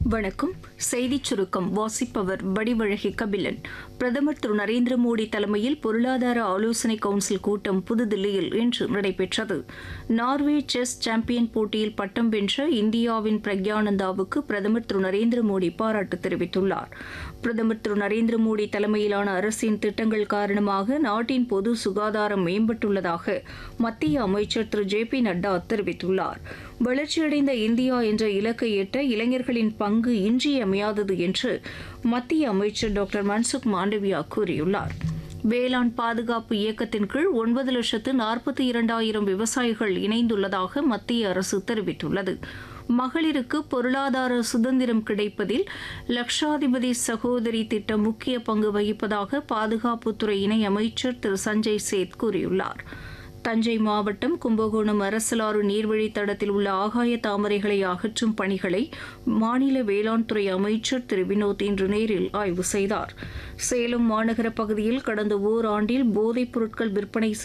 வணக்கம் செய்திச் சுருக்கம் வாசிப்பவர் வடிவழகி கபிலன் பிரதமர் திரு நரேந்திர மோடி தலைமையில் பொருளாதார ஆலோசனை கவுன்சில் கூட்டம் புதுதில்லியில் இன்று நடைபெற்றது நார்வே செஸ் சாம்பியன் போட்டியில் பட்டம் வென்ற இந்தியாவின் பிரக்யானந்தாவுக்கு பிரதமர் திரு நரேந்திர மோடி பாராட்டு தெரிவித்துள்ளார் பிரதமர் திரு நரேந்திர மோடி தலைமையிலான அரசின் திட்டங்கள் காரணமாக நாட்டின் பொது சுகாதாரம் மேம்பட்டுள்ளதாக மத்திய அமைச்சர் திரு ஜே பி நட்டா தெரிவித்துள்ளார் வளர்ச்சியடைந்த இந்தியா என்ற இலக்கை எட்ட இளைஞர்களின் பங்கு இன்றியமையாதது என்று மத்திய அமைச்சர் டாக்டர் மன்சுக் மாண்டவியா கூறியுள்ளார் வேளாண் பாதுகாப்பு இயக்கத்தின் கீழ் ஒன்பது லட்சத்து நாற்பத்தி இரண்டாயிரம் விவசாயிகள் இணைந்துள்ளதாக மத்திய அரசு தெரிவித்துள்ளது மகளிருக்கு பொருளாதார சுதந்திரம் கிடைப்பதில் லட்சாதிபதி சகோதரி திட்டம் முக்கிய பங்கு வகிப்பதாக பாதுகாப்புத்துறை இணை அமைச்சர் திரு சஞ்சய் சேத் கூறியுள்ளார் தஞ்சை மாவட்டம் கும்பகோணம் அரசலாறு நீர்வழித்தடத்தில் உள்ள ஆகாய தாமரைகளை அகற்றும் பணிகளை மாநில வேளாண் துறை அமைச்சர் திரு வினோத் இன்று நேரில் ஆய்வு செய்தார் சேலம் மாநகர பகுதியில் கடந்த ஓராண்டில் போதைப் பொருட்கள் விற்பனை